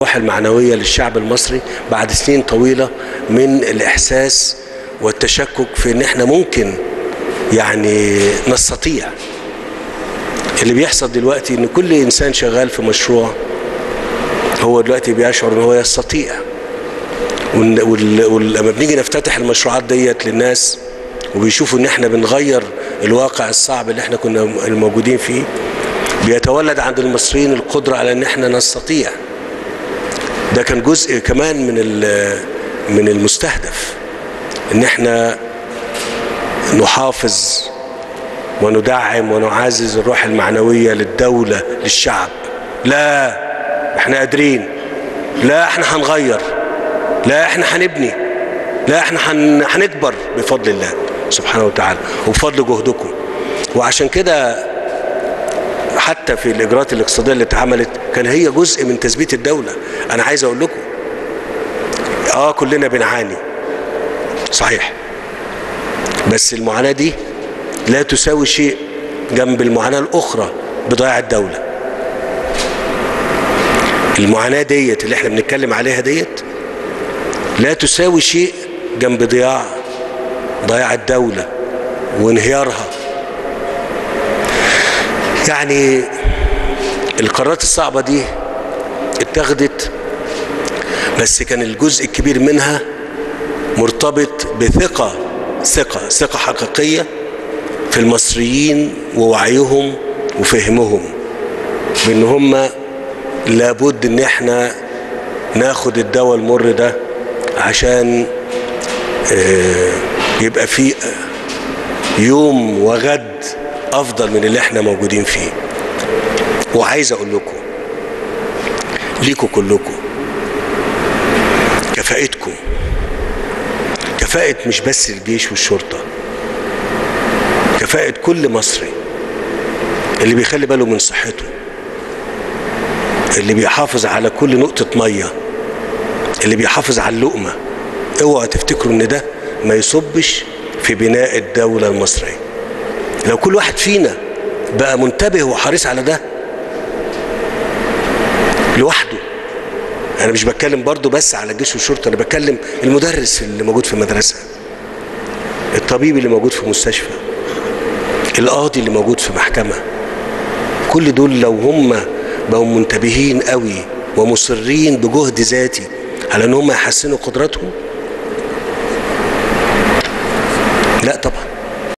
الروح المعنوية للشعب المصري بعد سنين طويلة من الإحساس والتشكك في إن إحنا ممكن يعني نستطيع اللي بيحصل دلوقتي إن كل إنسان شغال في مشروع هو دلوقتي بيشعر إن هو يستطيع ولما بنيجي نفتتح المشروعات ديت للناس وبيشوفوا ان احنا بنغير الواقع الصعب اللي احنا كنا موجودين فيه بيتولد عند المصريين القدرة على ان احنا نستطيع ده كان جزء كمان من من المستهدف ان احنا نحافظ وندعم ونعزز الروح المعنوية للدولة للشعب لا احنا قادرين لا احنا هنغير لا احنا هنبني لا احنا هنكبر بفضل الله سبحانه وتعالى وبفضل جهدكم وعشان كده حتى في الاجراءات الاقتصاديه اللي اتعملت كان هي جزء من تثبيت الدوله انا عايز اقول لكم اه كلنا بنعاني صحيح بس المعاناه دي لا تساوي شيء جنب المعاناه الاخرى بضياع الدوله المعاناه ديت اللي احنا بنتكلم عليها ديت لا تساوي شيء جنب ضياع ضياع الدولة وانهيارها يعني القرارات الصعبة دي اتخذت بس كان الجزء الكبير منها مرتبط بثقة ثقة ثقة حقيقية في المصريين ووعيهم وفهمهم بان هم لابد ان احنا ناخد الدواء المر ده عشان يبقى في يوم وغد افضل من اللي احنا موجودين فيه وعايز اقول لكم ليكوا كلكم كفاءتكم كفاءة مش بس الجيش والشرطة كفاءة كل مصري اللي بيخلي باله من صحته اللي بيحافظ على كل نقطة مية اللي بيحافظ على اللقمة اوعوا تفتكروا ان ده ما يصبش في بناء الدولة المصرية لو كل واحد فينا بقى منتبه وحريص على ده لوحده انا مش بتكلم برضو بس على الجيش والشرطة انا بتكلم المدرس اللي موجود في المدرسة الطبيب اللي موجود في مستشفى القاضي اللي موجود في محكمة كل دول لو هم بقوا منتبهين قوي ومصرين بجهد ذاتي على ان هم يحسنوا قدراتهم